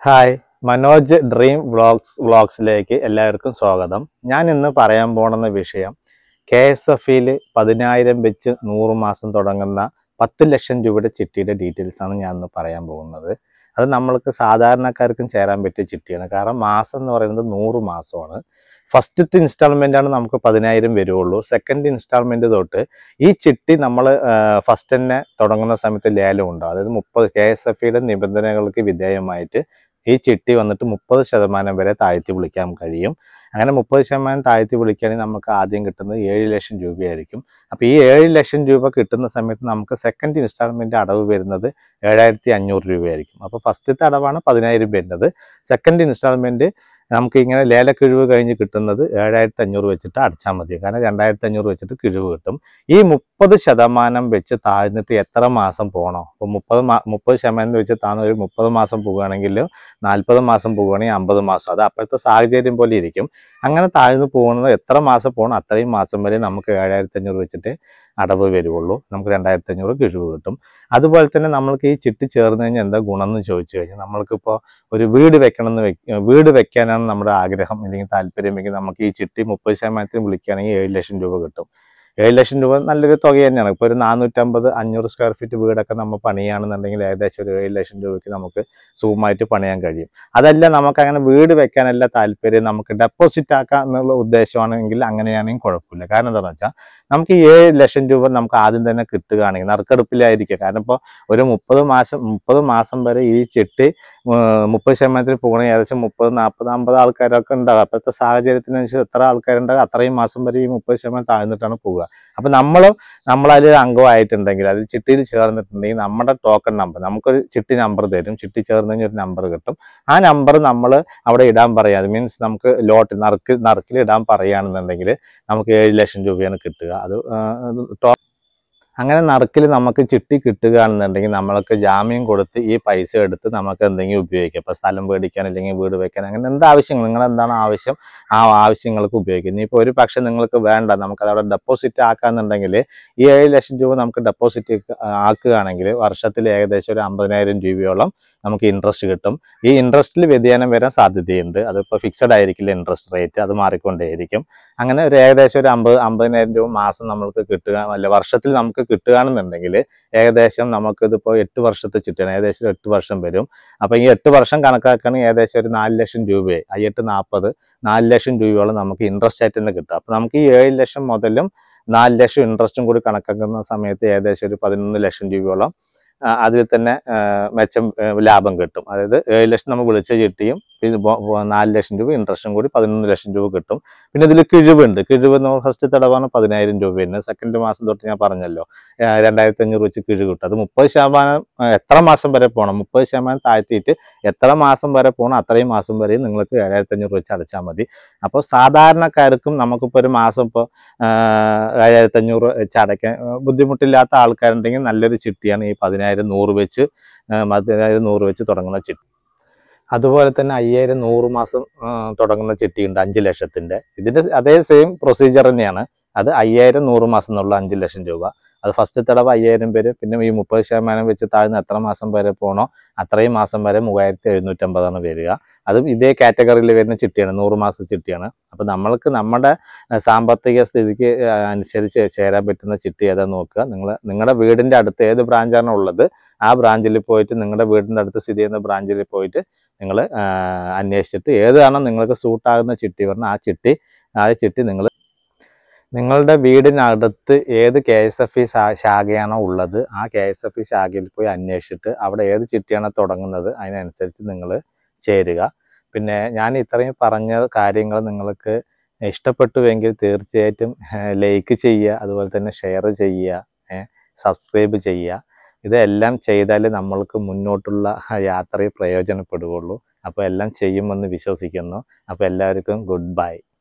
hi Manoj dream vlogs വ്ളോഗ്സിലേക്ക് എല്ലാവർക്കും സ്വാഗതം ഞാൻ ഇന്ന് പറയാൻ പോകുന്ന വിഷയം കെ എസ് എഫിൽ പതിനായിരം വെച്ച് നൂറ് മാസം തുടങ്ങുന്ന പത്ത് ലക്ഷം രൂപയുടെ ചിട്ടിയുടെ ഡീറ്റെയിൽസ് ആണ് ഞാൻ ഇന്ന് പറയാൻ പോകുന്നത് അത് നമ്മൾക്ക് സാധാരണക്കാർക്കും ചേരാൻ പറ്റിയ ചിട്ടിയാണ് കാരണം മാസം എന്ന് പറയുന്നത് നൂറ് മാസമാണ് ഫസ്റ്റത്തെ ഇൻസ്റ്റാൾമെൻ്റ് ആണ് നമുക്ക് പതിനായിരം വരുള്ളൂ സെക്കൻഡ് ഇൻസ്റ്റാൾമെൻറ്റ് തൊട്ട് ഈ ചിട്ടി നമ്മൾ ഫസ്റ്റ് തന്നെ തുടങ്ങുന്ന സമയത്ത് ലേലം ഉണ്ടാവും അതായത് മുപ്പത് കെ എസ് എഫ് ഇയുടെ നിബന്ധനകൾക്ക് വിധേയമായിട്ട് ഈ ചിട്ടി വന്നിട്ട് മുപ്പത് ശതമാനം വരെ താഴ്ത്തി വിളിക്കാൻ കഴിയും അങ്ങനെ മുപ്പത് ശതമാനം താഴ്ത്തി വിളിക്കുകയാണെങ്കിൽ നമുക്ക് ആദ്യം കിട്ടുന്നത് ഏഴ് ലക്ഷം രൂപയായിരിക്കും അപ്പോൾ ഈ ഏഴ് ലക്ഷം രൂപ കിട്ടുന്ന സമയത്ത് നമുക്ക് സെക്കൻഡ് ഇൻസ്റ്റാൾമെൻറ്റ് അടവ് വരുന്നത് ഏഴായിരത്തി അഞ്ഞൂറ് രൂപയായിരിക്കും അപ്പോൾ ഫസ്റ്റത്തെ അടവാണ് പതിനായിരം വരുന്നത് സെക്കൻഡ് ഇൻസ്റ്റാൾമെൻറ്റ് നമുക്ക് ഇങ്ങനെ ലേലക്കിഴിവ് കഴിഞ്ഞ് കിട്ടുന്നത് ഏഴായിരത്തി അഞ്ഞൂറ് വെച്ചിട്ട് അടച്ചാൽ മതി കാരണം രണ്ടായിരത്തി അഞ്ഞൂറ് വെച്ചിട്ട് കിഴിവ് കിട്ടും ഈ മുപ്പത് ശതമാനം വെച്ച് താഴ്ന്നിട്ട് എത്ര മാസം പോകണോ അപ്പോൾ മുപ്പത് മാ മുപ്പത് ശതമാനം വെച്ച് താഴ്ന്ന ഒരു മുപ്പത് മാസം പോവുകയാണെങ്കിൽ നാൽപ്പത് മാസം പോവുകയാണെങ്കിൽ അമ്പത് മാസം അത് അപ്പോഴത്തെ സാഹചര്യം പോലെ ഇരിക്കും അങ്ങനെ താഴ്ന്നു പോകുന്നത് എത്ര മാസം പോകണം അത്രയും മാസം വരെ നമുക്ക് ഏഴായിരത്തി അഞ്ഞൂറ് വെച്ചിട്ട് അടവ് വരുവുള്ളൂ നമുക്ക് രണ്ടായിരത്തി അഞ്ഞൂറ് കിഴിവ് കിട്ടും അതുപോലെ തന്നെ നമ്മൾക്ക് ഈ ചിട്ടി ചേർന്ന് കഴിഞ്ഞാൽ എന്താ ഗുണം എന്ന് ചോദിച്ചു കഴിഞ്ഞാൽ നമ്മൾക്കിപ്പോൾ ഒരു വീട് വെക്കണം എന്ന് വെക്ക വീട് വെക്കാനാണ് നമ്മുടെ ആഗ്രഹം അല്ലെങ്കിൽ താല്പര്യമെങ്കിൽ നമുക്ക് ഈ ചിട്ടി മുപ്പത് ശതമാനത്തിന് വിളിക്കുകയാണെങ്കിൽ ഏഴ് ലക്ഷം രൂപ കിട്ടും ഏഴ് ലക്ഷം രൂപ നല്ലൊരു തുക തന്നെയാണ് ഇപ്പോൾ ഒരു നാനൂറ്റമ്പത് അഞ്ഞൂറ് സ്ക്വയർ ഫീറ്റ് വീടൊക്കെ നമ്മൾ പണിയാണെന്നുണ്ടെങ്കിൽ ഏകദേശം ഒരു ഏഴ് ലക്ഷം രൂപയ്ക്ക് നമുക്ക് സുഖമായിട്ട് പണിയാൻ കഴിയും അതല്ല നമുക്ക് അങ്ങനെ വീട് വെക്കാനല്ല താല്പര്യം നമുക്ക് ഡെപ്പോസിറ്റ് ആക്കാം എന്നുള്ള ഉദ്ദേശമാണെങ്കിൽ അങ്ങനെയാണെങ്കിൽ കുഴപ്പമില്ല കാരണം എന്താണെന്ന് വെച്ചാൽ നമുക്ക് ഈ ഏഴ് ലക്ഷം രൂപ നമുക്ക് ആദ്യം തന്നെ കിട്ടുകയാണെങ്കിൽ നറുക്കെടുപ്പിലായിരിക്കും കാരണം ഇപ്പോൾ ഒരു മുപ്പത് മാസം മുപ്പത് മാസം വരെ ഈ ചിട്ടി മുപ്പത് ശതമാനത്തിൽ പോകണമെങ്കിൽ ഏകദേശം മുപ്പത് നാൽപ്പത് അമ്പത് ആൾക്കാരൊക്കെ ഉണ്ടാകും അപ്പോഴത്തെ സാഹചര്യത്തിനനുസരിച്ച് എത്ര ആൾക്കാരുണ്ടാകും അത്രയും മാസം വരെ ഈ മുപ്പത് ശതമാനം താഴ്ന്നിട്ടാണ് പോവുക അപ്പം നമ്മളും നമ്മളതിൽ അംഗമായിട്ടുണ്ടെങ്കിൽ അതിൽ ചിട്ടിയിൽ ചേർന്നിട്ടുണ്ടെങ്കിൽ നമ്മുടെ ടോക്കൺ നമ്പർ നമുക്കൊരു ചിട്ടി നമ്പർ തരും ചിട്ടി ചേർന്ന് കഴിഞ്ഞാൽ ഒരു നമ്പർ കിട്ടും ആ നമ്പർ നമ്മൾ അവിടെ ഇടാൻ പറയുക അത് മീൻസ് നമുക്ക് ലോട്ട് നറുക്ക് നറുക്കിൽ ഇടാൻ പറയുകയാണെന്നുണ്ടെങ്കിൽ നമുക്ക് ഏഴ് ലക്ഷം രൂപയാണ് കിട്ടുക അത് ആ, അത് ടോ അങ്ങനെ നറുക്കിൽ നമുക്ക് ചിട്ടി കിട്ടുകയാണെന്നുണ്ടെങ്കിൽ നമ്മൾക്ക് ജാമ്യം കൊടുത്ത് ഈ പൈസ എടുത്ത് നമുക്ക് എന്തെങ്കിലും ഉപയോഗിക്കാം ഇപ്പോൾ സ്ഥലം മേടിക്കാൻ അല്ലെങ്കിൽ വീട് വെക്കാൻ അങ്ങനെ എന്ത് ആവശ്യങ്ങൾ നിങ്ങൾ എന്താണ് ആവശ്യം ആ ആവശ്യങ്ങൾക്ക് ഉപയോഗിക്കും ഇനിയിപ്പോൾ ഒരു പക്ഷേ നിങ്ങൾക്ക് വേണ്ട നമുക്ക് അവിടെ ഡെപ്പോസിറ്റ് ആക്കാന്നുണ്ടെങ്കിൽ ഈ ഏഴ് ലക്ഷം രൂപ നമുക്ക് ഡെപ്പോസിറ്റ് ആക്കുകയാണെങ്കിൽ വർഷത്തിൽ ഏകദേശം ഒരു അമ്പതിനായിരം രൂപയോളം നമുക്ക് ഇൻട്രസ്റ്റ് കിട്ടും ഈ ഇൻട്രസ്റ്റിൽ വ്യതിയാനം വരാൻ സാധ്യതയുണ്ട് അതിപ്പോൾ ഫിക്സഡ് ആയിരിക്കില്ല ഇൻട്രസ്റ്റ് റേറ്റ് അത് മാറിക്കൊണ്ടേയിരിക്കും അങ്ങനെ ഒരു ഏകദേശം ഒരു അമ്പത് അമ്പതിനായിരം രൂപ മാസം നമ്മൾക്ക് കിട്ടുക അല്ല വർഷത്തിൽ നമുക്ക് കിട്ടുകയാണെന്നുണ്ടെങ്കിൽ ഏകദേശം നമുക്കിതിപ്പോൾ എട്ട് വർഷത്തെ ചിട്ടാണ് ഏകദേശം എട്ട് വർഷം വരും അപ്പോൾ ഈ എട്ട് വർഷം കണക്കാക്കുകയാണെങ്കിൽ ഏകദേശം ഒരു നാല് ലക്ഷം രൂപയെ ഈ എട്ട് നാൽപ്പത് നാല് ലക്ഷം രൂപയോളം നമുക്ക് ഇൻട്രസ്റ്റ് ആയിട്ട് തന്നെ കിട്ടും അപ്പോൾ നമുക്ക് ഈ ഏഴ് ലക്ഷം മുതലും നാല് ലക്ഷം ഇൻട്രസ്റ്റും കൂടി കണക്കാക്കുന്ന സമയത്ത് ഏകദേശം ഒരു പതിനൊന്ന് ലക്ഷം രൂപയോളം ആ, അതിൽ തന്നെ ആ, മെച്ചം ആ, ലാഭം കിട്ടും അതായത് ഏഴ് ലക്ഷം നമ്മൾ വിളിച്ച ചിട്ടിയും പിന്നെ ബോ- ബോ- നാല് ലക്ഷം രൂപ ഇൻട്രസ്റ്റും കൂടി പതിനൊന്ന് ലക്ഷം രൂപ കിട്ടും പിന്നെ ഇതിൽ കിഴിവുണ്ട് കിഴിവ് നമ്മൾ ഫസ്റ്റ് തടവാണ് പതിനായിരം രൂപയാണ് സെക്കൻഡ് മാസം തൊട്ട് ഞാൻ പറഞ്ഞല്ലോ ആ, രണ്ടായിരത്തി അഞ്ഞൂറ് വെച്ച് കിഴിവ് കിട്ടും അത് മുപ്പത് ശതമാനം ആ, എത്ര മാസം വരെ പോകണം മുപ്പത് ശതമാനം താഴ്ത്തിയിട്ട് എത്ര മാസം വരെ പോകണം അത്രയും മാസം വരെ നിങ്ങൾക്ക് ഏഴായിരത്തി അഞ്ഞൂറ് വെച്ച് അടച്ചാൽ മതി അപ്പോൾ സാധാരണക്കാർക്കും നമുക്കിപ്പോൾ ഒരു മാസം ഇപ്പോൾ ഏഴായിരത്തി അഞ്ഞൂറ് വെച്ച് അടയ്ക്കാൻ ആ, ബുദ്ധിമുട്ടില്ലാത്ത ആൾക്കാരുണ്ടെങ്കിൽ നല്ലൊരു ചിട്ടിയാണ് ഈ പതിനായിരം നൂറ് വെച്ച് ആ, പതിനായിരം നൂറ് വെച്ച് തുടങ്ങുന്ന ചിട്ടി അതുപോലെ തന്നെ അയ്യായിരം നൂറ് മാസം ആ, തുടങ്ങുന്ന ചിട്ടിയുണ്ട് അഞ്ച് ലക്ഷത്തിൻ്റെ ഇതിൻ്റെ അതേ സെയിം പ്രൊസീജിയർ തന്നെയാണ് അത് അയ്യായിരം നൂറ് മാസം എന്നുള്ള അഞ്ച് ലക്ഷം രൂപ അത് ഫസ്റ്റ് തടവ് അയ്യായിരം പേര് പിന്നെ ഈ മുപ്പത് ശതമാനം വെച്ച് താഴ്ന്ന എത്ര മാസം വരെ പോകണോ അത്രയും മാസം വരെ മൂവായിരത്തി എഴുന്നൂറ്റമ്പതാണ് വരിക അതും ഇതേ കാറ്റഗറിയിൽ വരുന്ന ചിട്ടിയാണ് നൂറ് മാസ ചിട്ടിയാണ് അപ്പോൾ നമ്മൾക്ക് നമ്മുടെ ആ, സാമ്പത്തിക സ്ഥിതിക്ക് ആ, അനുസരിച്ച് ചേരാൻ പറ്റുന്ന ചിട്ടി ഏതാ നോക്കുക നിങ്ങൾ നിങ്ങളുടെ വീടിൻ്റെ അടുത്ത് ഏത് ബ്രാഞ്ചാണ് ഉള്ളത് ആ ബ്രാഞ്ചിൽ പോയിട്ട് നിങ്ങളുടെ വീടിൻ്റെ അടുത്ത് സ്ഥിതി ചെയ്യുന്ന ബ്രാഞ്ചിൽ പോയിട്ട് നിങ്ങൾ അന്വേഷിച്ചിട്ട് ഏതാണോ നിങ്ങൾക്ക് സൂട്ടാകുന്ന ചിട്ടി പറഞ്ഞാൽ ആ ചിട്ടി ആ ചിട്ടി നിങ്ങൾ നിങ്ങളുടെ വീടിനടുത്ത് ഏത് കെ എസ് എഫ് ഇ ശാഖയാണോ ഉള്ളത് ആ കെ എസ് എഫ് ഇ ശാഖയിൽ പോയി അന്വേഷിച്ചിട്ട് അവിടെ ഏത് ചിട്ടിയാണോ തുടങ്ങുന്നത് അതിനനുസരിച്ച് നിങ്ങൾ ചേരുക പിന്നെ ഞാൻ ഇത്രയും പറഞ്ഞ കാര്യങ്ങൾ നിങ്ങൾക്ക് ഇഷ്ടപ്പെട്ടുവെങ്കിൽ തീർച്ചയായിട്ടും ലൈക്ക് ചെയ്യുക അതുപോലെ തന്നെ ഷെയർ ചെയ്യുക സബ്സ്ക്രൈബ് ചെയ്യുക ഇതെല്ലാം ചെയ്താലേ നമ്മൾക്ക് മുന്നോട്ടുള്ള യാത്രയിൽ പ്രയോജനപ്പെടുകയുള്ളൂ അപ്പോൾ എല്ലാം ചെയ്യുമെന്ന് വിശ്വസിക്കുന്നു അപ്പോൾ എല്ലാവർക്കും ഗുഡ് ബൈ